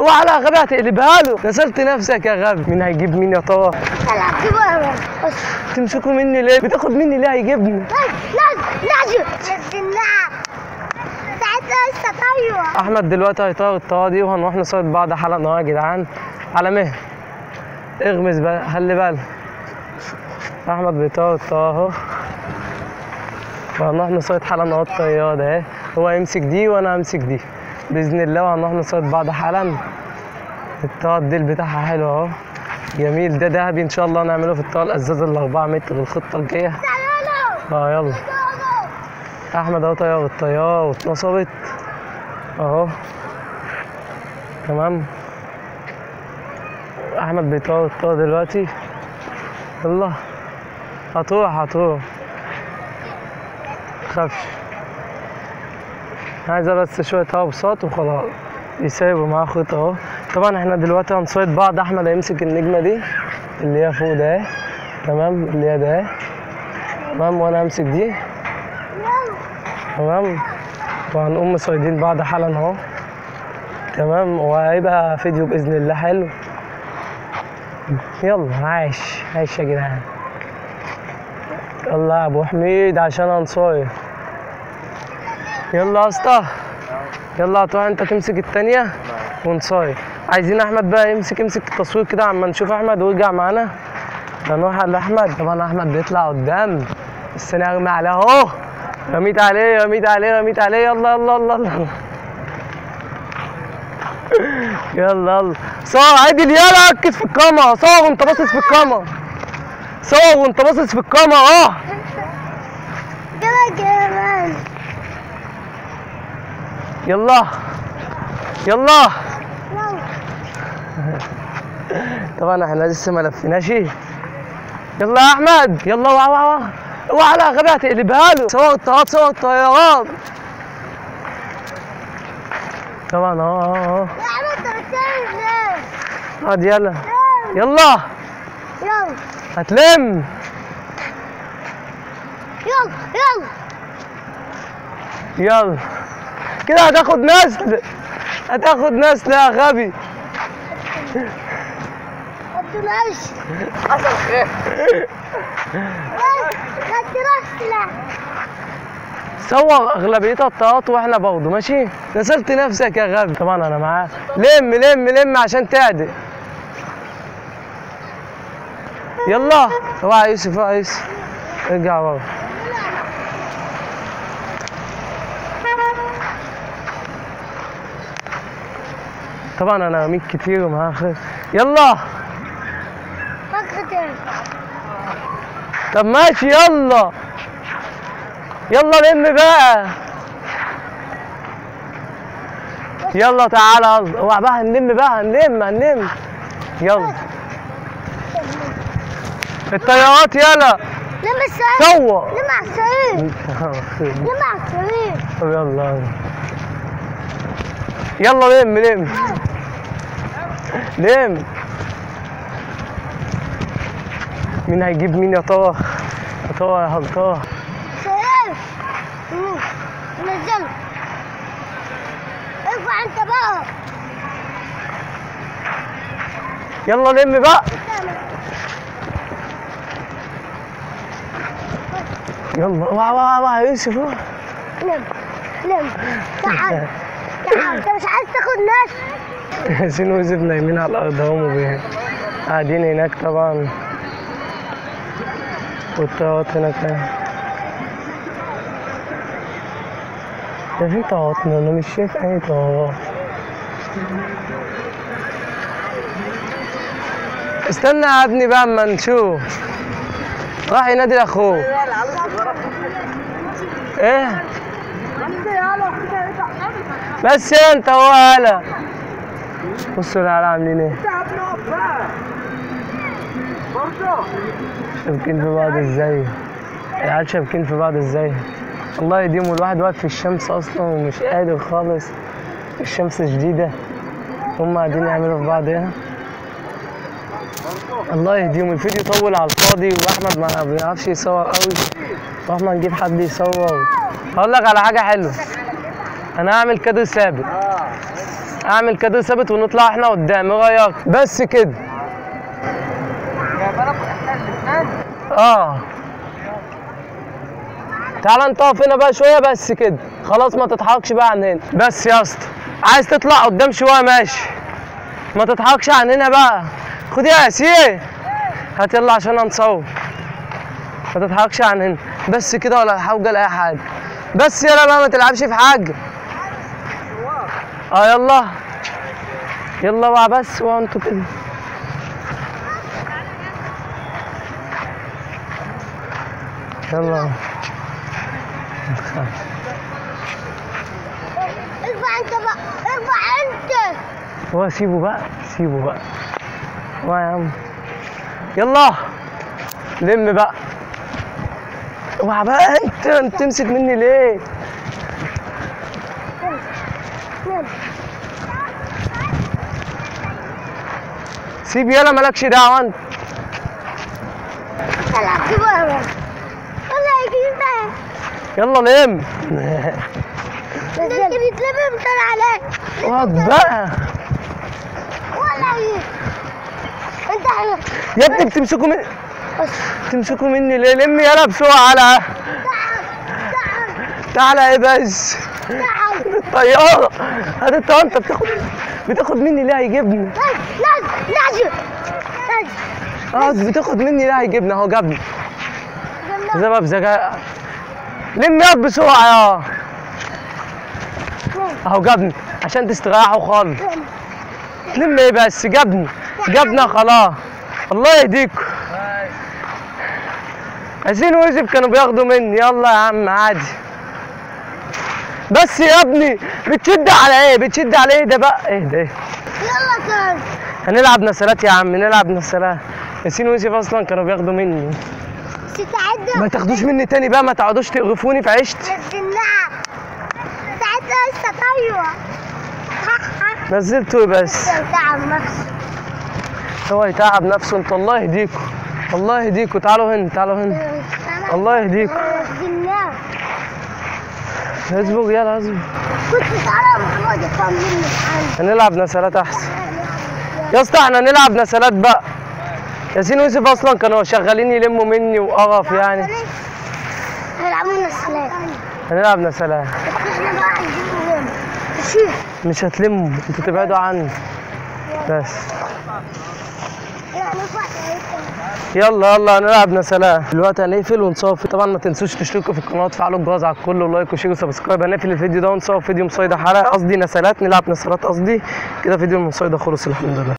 اوعى لا غبي هتقلبها له نسلت نفسك يا غبي مين هيجيب مين يا ترى العب كبار بس تمسكوا مني ليه بتاخد مني ليه هيجيبني لازم لازم لازم نلعب ساعتها لسه طايره احمد دلوقتي هيطير الطياره دي وهنروح نصيد بعض حلقه اهو يا جدعان على مهل اغمز بقى خلي بالك احمد بيطير الطياره اهو وهنروح نصيد حلقه اهو الطياره ده اهي هو يمسك دي وانا همسك دي باذن الله وهنروح نصيد بعض حالا الطياره الديل بتاعها حلو اهو جميل ده ذهبي ان شاء الله نعمله في الطياره الازاز ال 4 متر الخطه الجايه اه يلا احمد اهو طيار الطياره واتنصبت اهو تمام احمد بيطور الطياره دلوقتي يلا هتروح هتروح متخافش عايزة بس شوية هوا بساط وخلاص يسيبوا معاه خيط اهو طبعا احنا دلوقتي هنصيد بعض احمد هيمسك النجمة دي اللي هي فوق ده اهي. تمام اللي هي ده اهي. تمام وانا همسك دي تمام وهنقوم مصيدين بعض حالا اهو تمام وهيبقى فيديو باذن الله حلو يلا عايش عايش يا جدعان يلا يا ابو حميد عشان هنصاير يلا يا اسطى يلا هتروح انت تمسك التانية ونصاير عايزين احمد بقى يمسك يمسك التصوير كده عما نشوف احمد ويرجع معانا هنروح على احمد طبعا احمد بيطلع قدام بس انا ارمي عليه اهو رميت عليه رميت عليه رميت عليه يلا يلا يلا يلا يلا يلا صور عادل يلا ركز في الكاميرا صور وانت باصص في الكاميرا صور وانت باصص في الكاميرا اه كده كمان يلا يلا طبعا احنا لسه ما لفيناش يلا يا احمد يلا اوعى اوعى اوعى لا غبي هتقلبها له صور الطيارات صور الطيارات طبعا اهو اهو اهو يا عم انت بتعمل ايه؟ هات يلا يلا يلا هتلم يلا يلا يلا كده هتاخد نسل هتاخد نسل يا غبي ما تطلعش حصل خير ما تروحش لا صور اغلبيتها الطيارات واحنا برضه ماشي نسلت نفسك يا غبي طبعا انا معاه لم لم لم عشان تعدل يلا اوعى يا يوسف اوعى يا يوسف ارجع ورا طبعا انا رميت كتير ومعاه خير يلا فكرة طب ماشي يلا يلا لم بقى يلا تعالى يلا اوعى بقى هنلم بقى هنلم هنلم يلا الطيارات يلا لما السرير صور لما على السرير لما على السرير طب يلا يلا لم لم لم مين هيجيب مين يا ترى يا ترى يا هل ترى سرير نزل ارفع انت بقى يلا لم بقى يلا اوعى اوعى اوعى يا يوسف اوعى. لم لم تعال تعال انت مش عايز تاخد ناس ياسين ويوسف نايمين على الارض هم بيه قاعدين هناك طبعا والطيارات هناك اهي. يا في طياراتنا انا مش شايف اي طيارات استنى يا ابني بقى اما نشوف راح ينادي لاخوه ايه بس انت وهلا بصوا العيال عاملين ايه شابكين في بعض ازاي العيال شابكين في بعض ازاي الله يديم الواحد واقف في الشمس اصلا ومش قادر خالص الشمس شديدة هم قاعدين يعملوا في بعض هنا الله يهديهم الفيديو طول على الفاضي واحمد ما بيعرفش يصور قوي واحنا نجيب حد يصور هقول لك على حاجة حلوة انا هعمل كادر ثابت اعمل كده ثابت ونطلع احنا قدام ايه رايك بس كده اه تعال انت اقف هنا بقى شويه بس كده خلاص ما تتحركش بقى عن هنا بس يا اسطى عايز تطلع قدام شويه ماشي ما تتحركش عن هنا بقى خد يا ياسين هات يلا عشان هنصور ما تتحركش عن هنا بس كده ولا حاجه لاي حاجه بس يلا بقى ما تلعبش في حاجه اه يلا يلا بقى بس وانتوا كده يلا ارفع انت بقى ارفع انت هو سيبه بقى سيبه بقى هو يا عم يلا لم بقى اوعى بقى انت انت تمسك مني ليه نام سيب يلا مالكش دعوه انت العب كبار والله يجي انت يلا لم ممكن يتلم طلع عليك اقعد بقى والله يجي انت حلو يا ابني بتمسكوا من بس تمسكوا مني ليه لم يلا بسرعه على تعال تعال تعالى ايه بس تعال طيارة هات انت انت بتاخد بتاخد مني ليه هيجيبني لازم لازم لازم اه بتاخد مني ليه هيجيبني اهو جابني لازم سبب ذكاء لم ياض بسرعة يا اهو جابني عشان تستريحوا خالص لم ايه بس جابني جابنا خلاص الله يهديكم عايزين ويوسف كانوا بياخدوا مني يلا يا عم عادي بس يا ابني بتشد على ايه بتشد على ايه ده بقى ايه ده ايه يلا كان هنلعب نسلات يا عم نلعب نسلات ياسين ويوسف اصلا كانوا بياخدوا مني ستعد ما تاخدوش مني تاني بقى ما تقعدوش تقرفوني في عيشتي بس النعم تعد لسه طيوة نزلته بس تعب نفسه هو يتعب نفسه انت الله يهديكوا الله يهديكوا تعالوا هنا تعالوا هنا الله يهديكوا بالله اصبر يلا اصبر كنت تعالى محمود يطمني عنه هنلعب نسلات احسن يا اسطى احنا نلعب نسلات بقى ياسين ويوسف اصلا كانوا شغالين يلموا مني وقرف يعني هيلعبونا السلام هنلعب نسلات احنا بقى عايزين نلم شيل مش هتلموا انتوا تبعدوا عني بس لا نفع يلا يلا هنلعب نسلات دلوقتي هنقفل ونصور طبعا ما تنسوش تشتركوا في القناه وتفعلوا الجرس على الكل ولايك وشير وسبسكرايب هنقفل الفيديو ده ونصور فيديو مصيده حلقه قصدي نسلات نلعب نسلات قصدي كده فيديو المصيده خلص الحمد لله